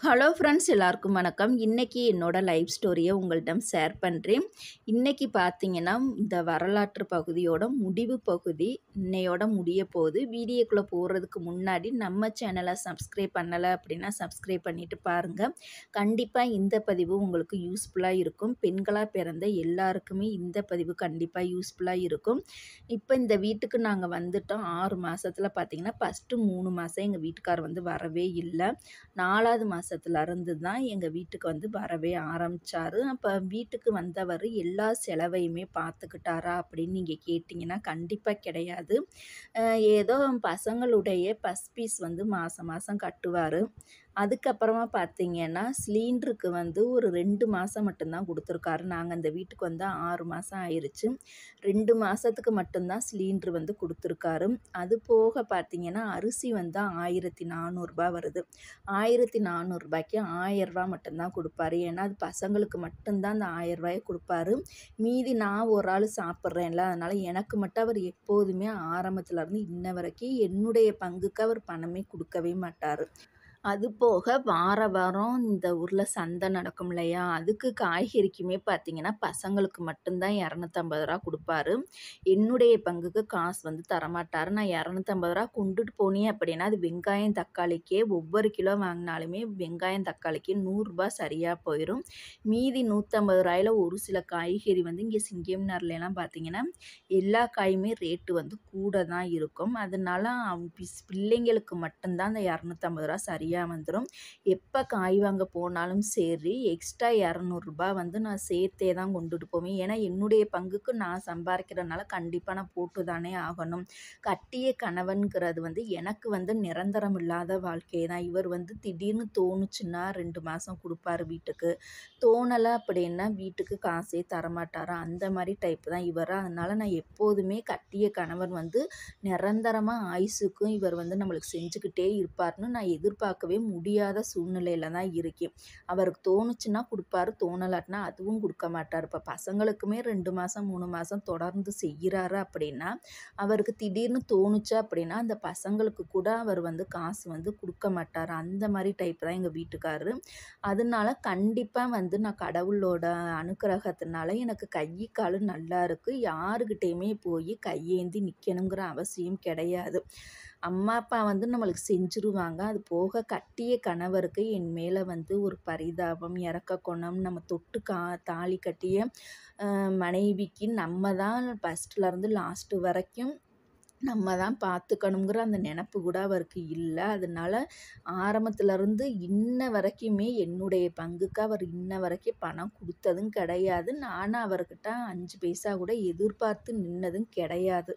hello friends எல்லாருக்கும் வணக்கம் இன்றைக்கி என்னோட லைஃப் ஸ்டோரியை உங்கள்கிட்ட ஷேர் பண்ணுறேன் இன்றைக்கி பார்த்தீங்கன்னா இந்த வரலாற்று பகுதியோட முடிவு பகுதி இன்னையோட முடிய போகுது வீடியோக்குள்ளே போகிறதுக்கு முன்னாடி நம்ம சேனலை சப்ஸ்கிரைப் பண்ணலை அப்படின்னா சப்ஸ்கிரைப் பண்ணிவிட்டு பாருங்கள் கண்டிப்பாக இந்த பதிவு உங்களுக்கு யூஸ்ஃபுல்லாக இருக்கும் பெண்களாக பிறந்த எல்லாருக்குமே இந்த பதிவு கண்டிப்பாக யூஸ்ஃபுல்லாக இருக்கும் இப்போ இந்த வீட்டுக்கு நாங்கள் வந்துட்டோம் ஆறு மாதத்தில் பார்த்தீங்கன்னா ஃபஸ்ட்டு மூணு மாதம் எங்கள் வீட்டுக்கார் வந்து வரவே இல்லை நாலாவது மாதத்துல இருந்து தான் எங்கள் வீட்டுக்கு வந்து வரவே ஆரம்பித்தார் அப்போ வீட்டுக்கு வந்தவர் எல்லா செலவையுமே பார்த்துக்கிட்டாரா அப்படின்னு நீங்கள் கேட்டிங்கன்னா கண்டிப்பாக கிடையாது அஹ் ஏதோ பசங்களுடைய பஸ் ஃபீஸ் வந்து மாதம் மாதம் கட்டுவார் அதுக்கப்புறமா பார்த்தீங்கன்னா சிலிண்டருக்கு வந்து ஒரு ரெண்டு மாதம் மட்டும்தான் கொடுத்துருக்காரு நாங்கள் அந்த வீட்டுக்கு வந்து ஆறு மாதம் ஆயிடுச்சு ரெண்டு மாதத்துக்கு மட்டும்தான் சிலிண்ட்ரு வந்து கொடுத்துருக்காரு அது போக பார்த்தீங்கன்னா அரிசி வந்து ஆயிரத்தி நானூறுரூபா வருது ஆயிரத்தி நானூறுரூபாய்க்கு ஆயரூபா மட்டும்தான் கொடுப்பாரு ஏன்னா அது பசங்களுக்கு மட்டும்தான் அந்த ஆயரூபாயை கொடுப்பாரு மீதி நான் ஒரு ஆள் சாப்பிட்றேன்ல அதனால் எனக்கு மட்டும் அவர் எப்போதுமே ஆரம்பத்துலேருந்து இன்ன வரைக்கும் என்னுடைய பங்குக்கு அவர் பணமே கொடுக்கவே மாட்டார் அது போக வார வாரம் இந்த ஊரில் சந்தை நடக்கும் இல்லையா அதுக்கு காய்கறிக்குமே பார்த்தீங்கன்னா பசங்களுக்கு மட்டும்தான் இரநூத்தம்பது ரூபா கொடுப்பாரு என்னுடைய பங்குக்கு காசு வந்து தரமாட்டார் நான் இரநூத்தம்பது ரூபா கொண்டுட்டு போனேன் அப்படின்னா அது வெங்காயம் தக்காளிக்கே ஒவ்வொரு கிலோ வாங்கினாலுமே வெங்காயம் தக்காளிக்கு நூறுரூபா சரியாக போயிடும் மீதி நூற்றம்பது ரூபாயில் ஒரு சில காய்கறி வந்து இங்கே சிங்கம்னர்லாம் பார்த்தீங்கன்னா எல்லா காயுமே ரேட்டு வந்து கூட தான் இருக்கும் அதனால அவங்க பிஸ் பிள்ளைங்களுக்கு மட்டும்தான் அந்த இரநூத்தம்பது ரூபா சரியாக வந்துடும் எப்போ காய் வாங்க போனாலும் சரி எக்ஸ்ட்ரா இரநூறுபா வந்து நான் சேர்த்தே தான் கொண்டுட்டு போவேன் ஏன்னா என்னுடைய பங்குக்கு நான் சம்பாதிக்கிறதுனால கண்டிப்பாக நான் போட்டு தானே ஆகணும் கட்டிய கணவன்கிறது வந்து எனக்கு வந்து நிரந்தரம் இல்லாத வாழ்க்கை தான் இவர் வந்து திடீர்னு தோணுச்சுன்னா ரெண்டு மாதம் கொடுப்பாரு வீட்டுக்கு தோணலை அப்படின்னா வீட்டுக்கு காசே தரமாட்டார் அந்த மாதிரி டைப் தான் இவர் அதனால் நான் எப்போதுமே கட்டிய கணவன் வந்து நிரந்தரமாக ஆயுசுக்கும் இவர் வந்து நம்மளுக்கு செஞ்சுக்கிட்டே இருப்பார்னு நான் எதிர்பார்க்கவே முடியாத சூழ்நிலையில தான் இருக்கேன் அவருக்கு தோணுச்சுன்னா கொடுப்பாரு தோணலாட்டினா அதுவும் கொடுக்க மாட்டார் இப்போ பசங்களுக்குமே ரெண்டு மாதம் மூணு மாதம் தொடர்ந்து செய்கிறாரு அப்படின்னா அவருக்கு திடீர்னு தோணுச்சு அப்படின்னா அந்த பசங்களுக்கு கூட அவர் வந்து காசு வந்து கொடுக்க மாட்டார் அந்த மாதிரி டைப் தான் எங்கள் வீட்டுக்காரரு அதனால கண்டிப்பாக வந்து நான் கடவுளோட அனுக்கிரகத்தினால எனக்கு கை கால் நல்லா இருக்குது யாருக்கிட்டேயுமே போய் கையேந்தி நிற்கணுங்கிற அவசியம் கிடையாது அம்மா அப்பா வந்து நம்மளுக்கு செஞ்சுருவாங்க அது போக கட்டிய கணவருக்கு என் மேலே வந்து ஒரு பரிதாபம் இறக்க குணம் நம்ம தொட்டு கா தாலி கட்டிய அஹ், மனைவிக்கு நம்ம தான் ஃபஸ்ட்லேருந்து லாஸ்ட்டு வரைக்கும் நம்ம தான் பார்த்துக்கணுங்கிற அந்த நினப்பு கூட அவருக்கு இல்லை அதனால ஆரம்பத்துலேருந்து இன்ன வரைக்குமே என்னுடைய பங்குக்கு அவர் இன்ன வரைக்கும் பணம் கொடுத்ததும் கிடையாது நானும் அவர்கிட்ட அஞ்சு பைசா கூட எதிர்பார்த்து நின்னதும் கிடையாது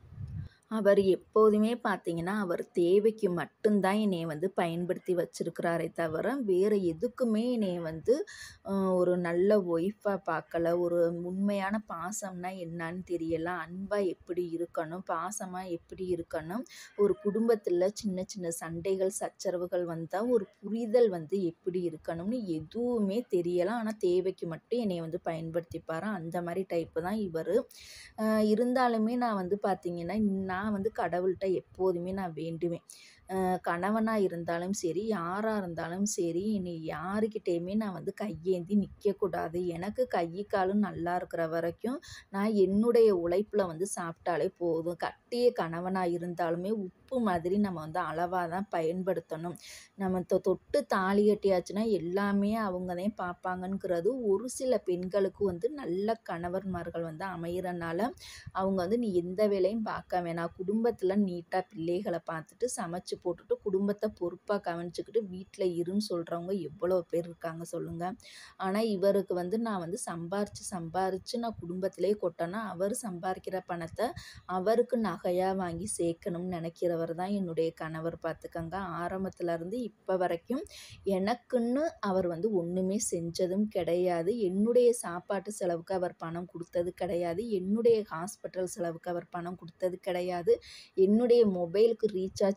அவர் எப்போதுமே பார்த்தீங்கன்னா அவர் தேவைக்கு மட்டும்தான் என்னைய வந்து பயன்படுத்தி வச்சிருக்கிறாரே தவிர வேறு எதுக்குமே என்னைய வந்து அஹ், ஒரு நல்ல ஒய்ஃபாக பார்க்கல ஒரு உண்மையான பாசம்னா என்னன்னு தெரியல அன்பாக எப்படி இருக்கணும் பாசமாக எப்படி இருக்கணும் ஒரு குடும்பத்தில் சின்ன சின்ன சண்டைகள் சச்சரவுகள் வந்தால் ஒரு புரிதல் வந்து எப்படி இருக்கணும்னு எதுவுமே தெரியல ஆனால் தேவைக்கு மட்டும் என்னை வந்து பயன்படுத்திப்பாரு அந்த மாதிரி டைப்பு தான் இவர் இருந்தாலுமே நான் வந்து பார்த்தீங்கன்னா நான் வந்து கடவுள்கிட்ட எப்போதுமே நான் வேண்டுவேன் கணவனாக இருந்தாலும் சரி யாராக இருந்தாலும் சரி என்னை யாருக்கிட்டேயுமே நான் வந்து கையேந்தி நிற்கக்கூடாது எனக்கு கை காலும் நல்லா இருக்கிற வரைக்கும் நான் என்னுடைய உழைப்பில் வந்து சாப்பிட்டாலே போதும் கட்டிய கணவனாக இருந்தாலுமே உப்பு மாதிரி நம்ம வந்து அளவாக தான் பயன்படுத்தணும் நம்ம தொ தொட்டு தாலி கட்டியாச்சுன்னா எல்லாமே அவங்க தான் பார்ப்பாங்கங்கிறது ஒரு சில பெண்களுக்கு வந்து நல்ல கணவன்மார்கள் வந்து அமையிறனால அவங்க வந்து நீ எந்த வேலையும் பார்க்க வேணாம் குடும்பத்தில் நீட்டாக பிள்ளைகளை பார்த்துட்டு சமைச்சு போட்டுட்டு குடும்பத்தை பொறுப்பாக கவனிச்சுக்கிட்டு வீட்டில் இருன்னு சொல்கிறவங்க எவ்வளோ பேர் இருக்காங்க சொல்லுங்கள் ஆனால் இவருக்கு வந்து நான் வந்து சம்பாரித்து சம்பாரித்து நான் குடும்பத்திலே கொட்டேன்னா அவர் சம்பாதிக்கிற பணத்தை அவருக்கு நகையாக வாங்கி சேர்க்கணும்னு நினைக்கிறவர் தான் என்னுடைய கணவர் பார்த்துக்கங்க ஆரம்பத்துல இருந்து இப்போ வரைக்கும் எனக்குன்னு அவர் வந்து ஒன்றுமே செஞ்சதும் கிடையாது என்னுடைய சாப்பாட்டு செலவுக்கு அவர் பணம் கொடுத்தது கிடையாது என்னுடைய ஹாஸ்பிட்டல் செலவுக்கு அவர் பணம் கொடுத்தது கிடையாது என்னுடைய மொபைலுக்கு ரீசார்ஜ் பண்ணதும்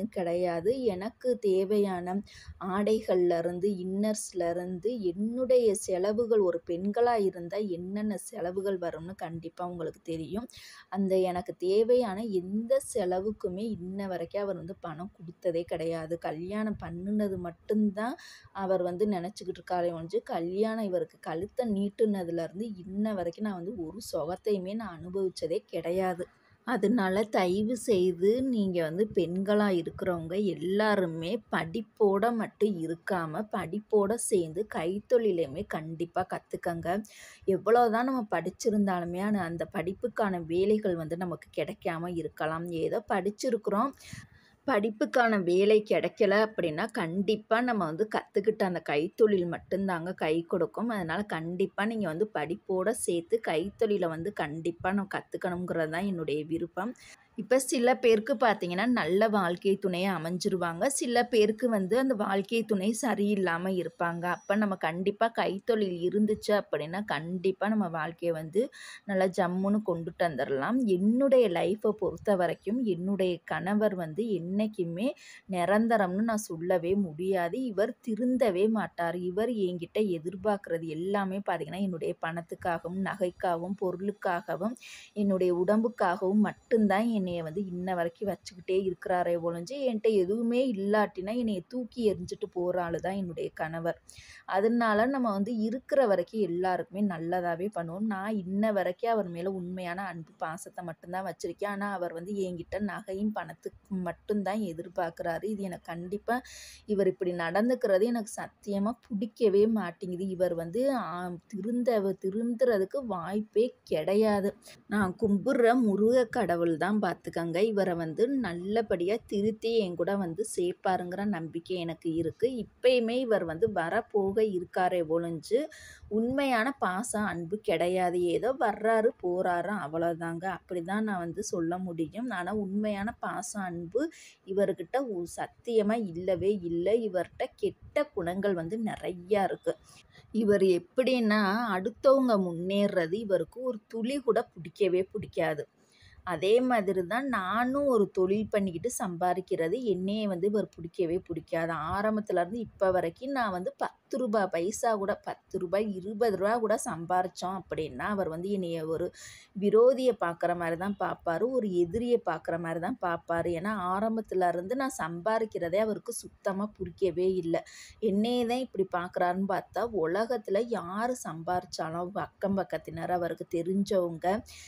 எதுவும் கிடையாது எனக்கு தேவையான ஆடைகள்லேருந்து இன்னர்ஸ்லேருந்து என்னுடைய செலவுகள் ஒரு பெண்களாக இருந்தால் என்னென்ன செலவுகள் வரும்னு கண்டிப்பாக உங்களுக்கு தெரியும் அந்த எனக்கு தேவையான எந்த செலவுக்குமே இன்ன வரைக்கும் அவர் வந்து பணம் கொடுத்ததே கிடையாது கல்யாணம் பண்ணுனது மட்டும்தான் அவர் வந்து நினச்சிக்கிட்டு இருக்காரே ஒழிஞ்சு கல்யாணம் இவருக்கு கழுத்தை நீட்டுனதுலேருந்து இன்ன வரைக்கும் நான் வந்து ஒரு சுகத்தையுமே நான் அனுபவித்ததே கிடையாது அதனால தயவு செய்து நீங்கள் வந்து பெண்களாக இருக்கிறவங்க எல்லாருமே படிப்போட மட்டும் இருக்காமல் படிப்போட சேர்ந்து கைத்தொழிலையுமே கண்டிப்பாக கற்றுக்கங்க எவ்வளோ தான் நம்ம படிச்சிருந்தாலுமே ஆனால் அந்த படிப்புக்கான வேலைகள் வந்து நமக்கு கிடைக்காம இருக்கலாம் ஏதோ படிச்சிருக்கிறோம் படிப்புக்கான வேலை கிடைக்கல அப்படின்னா கண்டிப்பாக நம்ம வந்து கற்றுக்கிட்ட அந்த கைத்தொழில் மட்டும்தாங்க கை கொடுக்கும் அதனால் கண்டிப்பாக நீங்கள் வந்து படிப்போடு சேர்த்து கைத்தொழிலை வந்து கண்டிப்பாக நான் கற்றுக்கணுங்கிறது தான் என்னுடைய விருப்பம் இப்போ சில பேருக்கு பார்த்தீங்கன்னா நல்ல வாழ்க்கை துணையை அமைஞ்சிருவாங்க சில பேருக்கு வந்து அந்த வாழ்க்கை துணை சரியில்லாமல் இருப்பாங்க அப்போ நம்ம கண்டிப்பாக கைத்தொழில் இருந்துச்சு அப்படின்னா கண்டிப்பாக நம்ம வாழ்க்கையை வந்து நல்லா ஜம்முன்னு கொண்டுட்டு வந்துடலாம் என்னுடைய லைஃப்பை பொறுத்த வரைக்கும் என்னுடைய கணவர் வந்து என்றைக்குமே நிரந்தரம்னு நான் சொல்லவே முடியாது இவர் திருந்தவே மாட்டார் இவர் என்கிட்ட எதிர்பார்க்குறது எல்லாமே பார்த்திங்கன்னா என்னுடைய பணத்துக்காகவும் நகைக்காகவும் பொருளுக்காகவும் என்னுடைய உடம்புக்காகவும் மட்டும்தான் என்னைய வந்து இன்ன வரைக்கும் வச்சுக்கிட்டே இருக்கிறாரே ஒழிஞ்சு என்கிட்ட எதுவுமே இல்லாட்டினா என்னைய தூக்கி எறிஞ்சிட்டு போகிற ஆள் தான் என்னுடைய கணவர் அதனால நம்ம வந்து இருக்கிற வரைக்கும் எல்லாருக்குமே நல்லதாகவே பண்ணுவோம் நான் இன்ன வரைக்கும் அவர் மேலே உண்மையான அன்பு பாசத்தை மட்டும்தான் வச்சுருக்கேன் ஆனால் அவர் வந்து என்கிட்ட நகையும் பணத்துக்கு மட்டும்தான் எதிர்பார்க்குறாரு இது எனக்கு கண்டிப்பாக இவர் இப்படி நடந்துக்கிறது எனக்கு சத்தியமாக பிடிக்கவே மாட்டேங்குது இவர் வந்து திருந்த திருந்துறதுக்கு வாய்ப்பே கிடையாது நான் கும்பிட்ற முருக கடவுள் தான் பார்த்துக்கங்க இவரை வந்து நல்லபடியாக திருத்தி என் கூட வந்து சேர்ப்பாருங்கிற நம்பிக்கை எனக்கு இருக்குது இப்பயுமே இவர் வந்து வரப்போக இருக்காரே ஒழிஞ்சு உண்மையான பாசம் அன்பு கிடையாது ஏதோ வர்றாரு போகிறாரு அவ்வளோதாங்க அப்படி தான் நான் வந்து சொல்ல முடியும் ஆனால் உண்மையான பாசம் அன்பு இவர்கிட்ட சத்தியமாக இல்லவே இல்லை இவர்கிட்ட கெட்ட குணங்கள் வந்து நிறையா இருக்குது இவர் எப்படின்னா அடுத்தவங்க முன்னேறது இவருக்கு ஒரு துளி கூட பிடிக்கவே பிடிக்காது அதே மாதிரி தான் நானும் ஒரு தொழில் பண்ணிக்கிட்டு சம்பாதிக்கிறது என்னையே வந்து இவர் பிடிக்கவே பிடிக்காது ஆரம்பத்துலேருந்து இப்போ வரைக்கும் நான் வந்து பத்து ரூபா பைசா கூட பத்து ரூபாய் இருபது ரூபா கூட சம்பாரித்தோம் அப்படின்னா அவர் வந்து என்னைய ஒரு விரோதியை பார்க்குற மாதிரி தான் பார்ப்பாரு ஒரு எதிரியை பார்க்குற மாதிரி தான் பார்ப்பாரு ஏன்னா ஆரம்பத்துல இருந்து நான் சம்பாதிக்கிறதே அவருக்கு சுத்தமாக பிடிக்கவே இல்லை என்னையே தான் இப்படி பார்க்குறாருன்னு பார்த்தா உலகத்தில் யார் சம்பாரித்தாலும் அக்கம் பக்கத்தினர் அவருக்கு தெரிஞ்சவங்க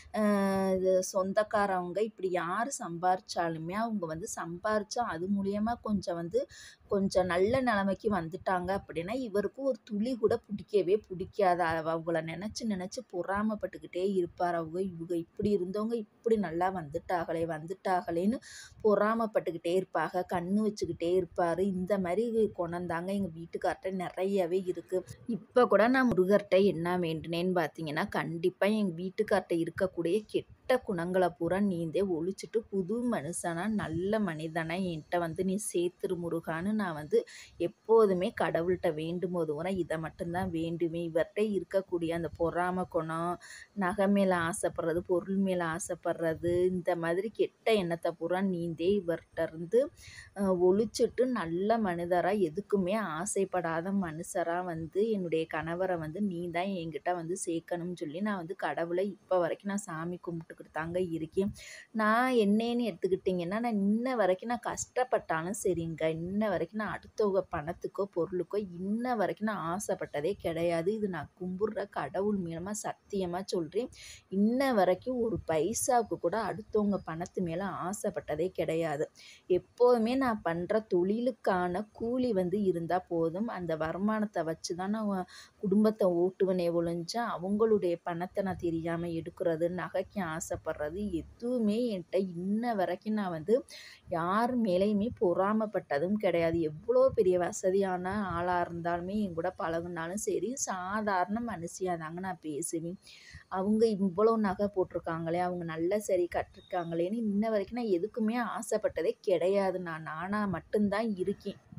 இது சொந்தக்காரவங்க இப்படி யார் சம்பாரித்தாலுமே அவங்க வந்து சம்பாரித்தா அது மூலியமா கொஞ்சம் வந்து கொஞ்சம் நல்ல நிலைமைக்கு வந்துட்டாங்க அப்படின்னா இவருக்கு ஒரு துளி கூட பிடிக்கவே பிடிக்காது அவங்கள நினச்சி நினச்சி பொறாமப்பட்டுக்கிட்டே இருப்பார் அவங்க இவங்க இப்படி இருந்தவங்க இப்படி நல்லா வந்துட்டாங்களே வந்துட்டாங்களேன்னு பொறாமப்பட்டுக்கிட்டே இருப்பாங்க கண்ணு வச்சுக்கிட்டே இருப்பார் இந்த மாதிரி குணந்தாங்க எங்கள் வீட்டுக்கார்ட்ட நிறையவே இருக்குது இப்போ கூட நான் முருகர்கிட்ட என்ன வேண்டினேன்னு பார்த்தீங்கன்னா கண்டிப்பாக எங்கள் வீட்டுக்கார்ட்ட இருக்கக்கூடிய கெட்ட குணங்களை பூரா நீந்தே ஒழிச்சிட்டு புது மனுஷனாக நல்ல மனிதனாக என்கிட்ட வந்து நீ சேர்த்துரு முருகான்னு நான் வந்து எப்போதுமே கடவுள்கிட்ட வேண்டும் போது கூட இதை மட்டும்தான் வேண்டுவேன் இவர்கிட்ட இருக்கக்கூடிய அந்த பொறாம குணம் நகை மேலே ஆசைப்படுறது பொருள் மேலே ஆசைப்படுறது இந்த மாதிரி கெட்ட எண்ணத்தை பூரா நீந்தே இவர்கிட்ட இருந்து ஒழிச்சிட்டு நல்ல மனிதராக எதுக்குமே ஆசைப்படாத மனுஷராக வந்து என்னுடைய கணவரை வந்து நீ தான் என்கிட்ட வந்து சேர்க்கணும்னு சொல்லி நான் வந்து கடவுளை இப்போ வரைக்கும் நான் சாமி கும்பிட்டுக்கிட்டு தாங்க இருக்கேன் நான் என்னன்னு எடுத்துக்கிட்டிங்கன்னா நான் இன்ன வரைக்கும் நான் கஷ்டப்பட்டாலும் சரிங்க இன்ன வரைக்கும் நான் அடுத்தவங்க பணத்துக்கோ பொருளுக்கோ இன்ன வரைக்கும் நான் ஆசைப்பட்டதே கிடையாது இது நான் கும்பிட்ற கடவுள் மூலமாக சத்தியமாக சொல்கிறேன் இன்ன வரைக்கும் ஒரு பைசாவுக்கு கூட அடுத்தவங்க பணத்து மேலே ஆசைப்பட்டதே கிடையாது எப்போதுமே நான் பண்ணுற தொழிலுக்கான கூலி வந்து இருந்தால் போதும் அந்த வருமானத்தை வச்சு தான் நான் குடும்பத்தை ஓட்டுவனே ஒழிஞ்சு அவங்களுடைய பணத்தை நான் தெரியாமல் எடுக்கிறது நகைக்கு ஆசைப்படுறது எதுவுமே என்கிட்ட இன்ன வரைக்கும் நான் வந்து யார் மேலேயுமே பொறாமப்பட்டதும் கிடையாது எவ்வளோ பெரிய வசதியான ஆளாக இருந்தாலுமே என் கூட பழகுனாலும் சரி சாதாரண மனுஷியாக தாங்க நான் பேசுவேன் அவங்க இவ்வளோ நகை போட்டிருக்காங்களே அவங்க நல்ல சரி கட்டிருக்காங்களேன்னு இன்ன வரைக்கும் நான் எதுக்குமே ஆசைப்பட்டதே கிடையாது நான் நானாக மட்டும்தான் இருக்கேன்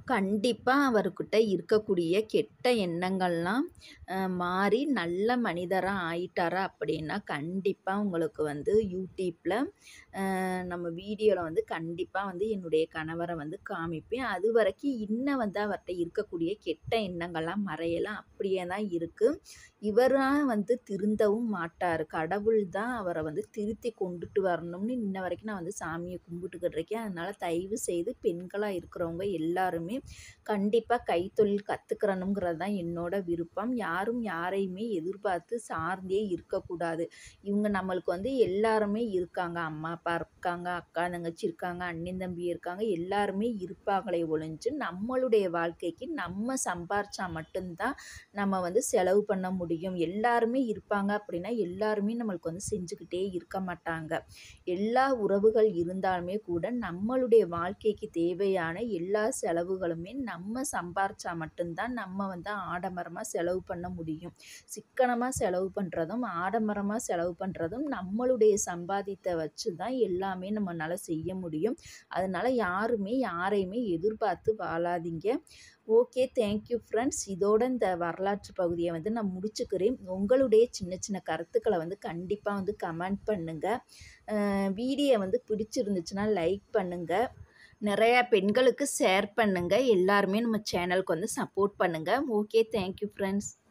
கண்டிப்பாக அவர்கிட்ட இருக்கக்கூடிய கெட்ட எண்ணங்கள்லாம் அஹ், மாறி நல்ல மனிதராக ஆயிட்டாரா அப்படின்னா கண்டிப்பாக உங்களுக்கு வந்து யூடியூப்பில் நம்ம வீடியோவில் வந்து கண்டிப்பாக வந்து என்னுடைய கணவரை வந்து காமிப்பேன் அது வரைக்கும் இன்னும் வந்து அவர்கிட்ட இருக்கக்கூடிய கெட்ட எண்ணங்கள்லாம் மறையலாம் அப்படியே தான் இருக்குது இவராக வந்து திருந்தவும் மாட்டார் கடவுள் தான் அவரை வந்து திருத்தி கொண்டுட்டு வரணும்னு இன்ன வரைக்கும் நான் வந்து சாமியை கும்பிட்டுக்கிட்டு இருக்கேன் அதனால் தயவு செய்து பெண்களாக இருக்கிறவங்க எல்லாருமே கண்டிப்பாக கைத்தொழில் கற்றுக்கிறணுங்கிறது தான் என்னோட விருப்பம் யாரும் யாரையுமே எதிர்பார்த்து சார்ந்தே இருக்கக்கூடாது இவங்க நம்மளுக்கு வந்து எல்லாருமே இருக்காங்க அம்மா அப்பா இருக்காங்க அக்கா தங்கச்சி இருக்காங்க அண்ணன் தம்பி இருக்காங்க எல்லாருமே இருப்பாங்களே ஒழிஞ்சு நம்மளுடைய வாழ்க்கைக்கு நம்ம சம்பாரிச்சா மட்டும்தான் நம்ம வந்து செலவு பண்ண முடியும் எல்லாருமே இருப்பாங்க அப்படின்னா எல்லாருமே நம்மளுக்கு வந்து செஞ்சுக்கிட்டே இருக்க மாட்டாங்க எல்லா உறவுகள் இருந்தாலுமே கூட நம்மளுடைய வாழ்க்கைக்கு தேவையான எல்லா செலவுகளுமே நம்ம சம்பாரிச்சா மட்டும்தான் நம்ம வந்து ஆடம்பரமாக செலவு பண்ண முடியும் சிக்கனமாக செலவு பண்ணுறதும் ஆடம்பரமாக செலவு பண்ணுறதும் நம்மளுடைய சம்பாதித்தை வச்சு தான் எல்லாமே நம்மளால் செய்ய முடியும் அதனால் யாருமே யாரையுமே எதிர்பார்த்து வாழாதீங்க ஓகே தேங்க்யூ ஃப்ரெண்ட்ஸ் இதோட இந்த வரலாற்று பகுதியை வந்து நான் முடிச்சுக்கிறேன் உங்களுடைய சின்ன சின்ன கருத்துக்களை வந்து கண்டிப்பாக வந்து கமெண்ட் பண்ணுங்கள் வீடியோ வந்து பிடிச்சிருந்துச்சுன்னா லைக் பண்ணுங்கள் நிறையா பெண்களுக்கு ஷேர் பண்ணுங்கள் எல்லாருமே நம்ம சேனலுக்கு வந்து சப்போர்ட் பண்ணுங்கள் ஓகே தேங்க்யூ ஃப்ரெண்ட்ஸ்